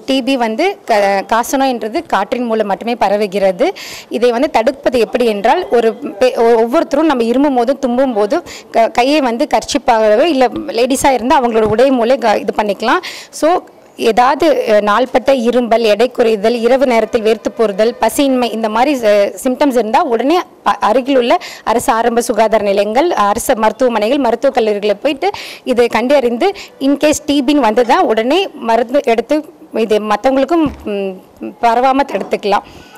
DP வந்து க காசநோய்ன்றது காற்றின் மூலம் மட்டுமே பரவுகிறது இதை வந்து தடுப்பது எப்படி என்றால் ஒரு பெ- ஒ- ஒவ்வொருத்தரும் நம்ம இருமும் போதும் தும்பும் போதும் க- கையை வந்து கர்ச்சிப்பாகவோ இல்லை லேடிஸாக இருந்தால் அவங்களோட உடை மூலம் க- இது பண்ணிக்கலாம் ஸோ ஏதாவது அஹ், நாள்பட்ட இரும்பல் எடை குறைதல் இரவு நேரத்தில் வேர்த்து போறுதல் பசியின்மை இந்த மாதிரி சிம்டம்ஸ் இருந்தால் உடனே ப- அருகில் உள்ள அரசு ஆரம்ப சுகாதார நிலையங்கள் அரசு மருத்துவமனைகள் மருத்துவக் கல்லூரிகளை போயிட்டு இதை கண்டறிந்து இன்கேஸ் டிபின்னு வந்ததா உடனே மருந்து எடுத்து இது மற்றவங்களுக்கும் பரவாமல் தடுத்துக்கலாம்